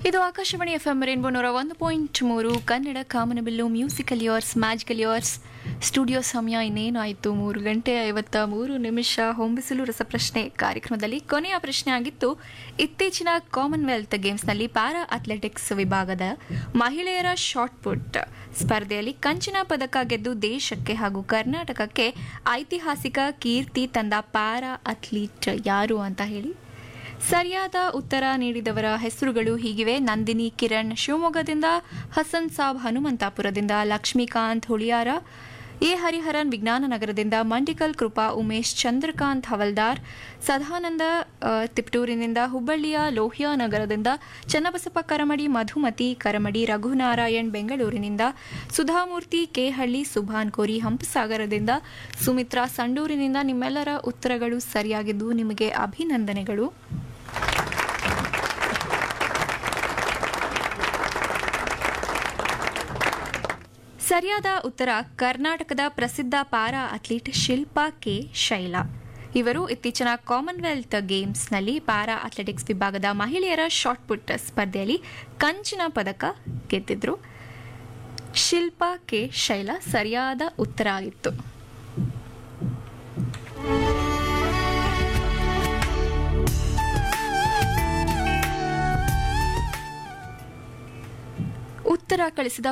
ಇದು Akashvani F M rainbow ನೂರ ಒಂದು ಪಾಯಿಂಟ್ ಮೂರು ಕನ್ನಡ ಕಾಮನಬಿಲ್ಲು musical years magical years studio ಸಮಯ ಇನ್ನೇನಾಯಿತು ಮೂರು ಗಂಟೆ ಐವತ್ತ ಮೂರು ನಿಮಿಷ ಹೊಂಬಿಸಲು ರಸಪ್ರಶ್ನೆ ಕಾರ್ಯಕ್ರಮದಲ್ಲಿ ಕೊನೆಯ ಪ್ರಶ್ನೆ ಆಗಿತ್ತು ಇತ್ತೀಚಿನ ಕಾಮನ್ವೆಲ್ತ್ ಗೇಮ್ಸ್ನಲ್ಲಿ ಪ್ಯಾರಾ ಅಥ್ಲೆಟಿಕ್ಸ್ ವಿಭಾಗದ ಮಹಿಳೆಯರ ಶಾರ್ಟ್ ಪುಟ್ ಸ್ಪರ್ಧೆಯಲ್ಲಿ ಕಂಚಿನ ಪದಕ ಗೆದ್ದು ದೇಶಕ್ಕೆ ಹಾಗೂ ಕರ್ನಾಟಕಕ್ಕೆ ಐತಿಹಾಸಿಕ ಕೀರ್ತಿ ತಂದ ಪ್ಯಾರಾ ಅಥ್ಲೀಟ್ ಯಾರು ಅಂತ ಹೇಳಿ ಸರಿಯಾದ ಉತ್ತರ ನೀಡಿದವರ ಹೆಸರುಗಳು ಹೀಗಿವೆ ನಂದಿನಿ ಕಿರಣ್ ಶಿವಮೊಗ್ಗದಿಂದ ಹಸನ್ ಸಾಬ್ ಹನುಮಂತಾಪುರದಿಂದ ಲಕ್ಷ್ಮೀಕಾಂತ್ ಹುಳಿಯಾರ ಎ ಹರಿಹರನ್ ವಿಜ್ಞಾನ ನಗರದಿಂದ ಮಂಡಿಕಲ್ ಕೃಪಾ ಉಮೇಶ್ ಚಂದ್ರಕಾಂತ್ ಹವಲ್ದಾರ್ ಸದಾನಂದ ಆ, ತಿಪ್ಟೂರಿನಿಂದ ಹುಬ್ಬಳ್ಳಿಯ ಲೋಹಿಯಾ ನಗರದಿಂದ ಚನ್ನಬಸಪ್ಪ ಕರಮಡಿ ಮಧುಮತಿ ಕರಮಡಿ ರಘುನಾರಾಯಣ್ ಬೆಂಗಳೂರಿನಿಂದ ಸುಧಾಮೂರ್ತಿ ಕೆಹಳ್ಳಿ ಸುಭಾನ್ ಕೋರಿ ಹಂಪಸಾಗರದಿಂದ ಸುಮಿತ್ರಾ ಸಂಡೂರಿನಿಂದ ನಿಮ್ಮೆಲ್ಲರ ಉತ್ತರಗಳು ಸರಿಯಾಗಿದ್ದು ನಿಮಗೆ ಅಭಿನಂದನೆಗಳು ಸರಿಯಾದ ಉತ್ತರ ಕರ್ನಾಟಕದ ಪ್ರಸಿದ್ಧ para athlete Shilpa K Shaila ಇವರು ಇತ್ತೀಚಿನ ಕಾಮನ್ವೆಲ್ತ್ ಗೇಮ್ಸ್ನಲ್ಲಿ ಪ್ಯಾರಾ ಅಥ್ಲೆಟಿಕ್ಸ್ ವಿಭಾಗದ ಮಹಿಳೆಯರ ಶಾರ್ಟ್ ಪುಟ್ ಸ್ಪರ್ಧೆಯಲ್ಲಿ ಕಂಚಿನ ಪದಕ ಗೆದ್ದಿದ್ರು ಶಿಲ್ಪಾ ಕೆ ಶೈಲಾ ಸರಿಯಾದ ಉತ್ತರ ಆಗಿತ್ತು ಉತ್ತರ ಕಳಿಸಿದ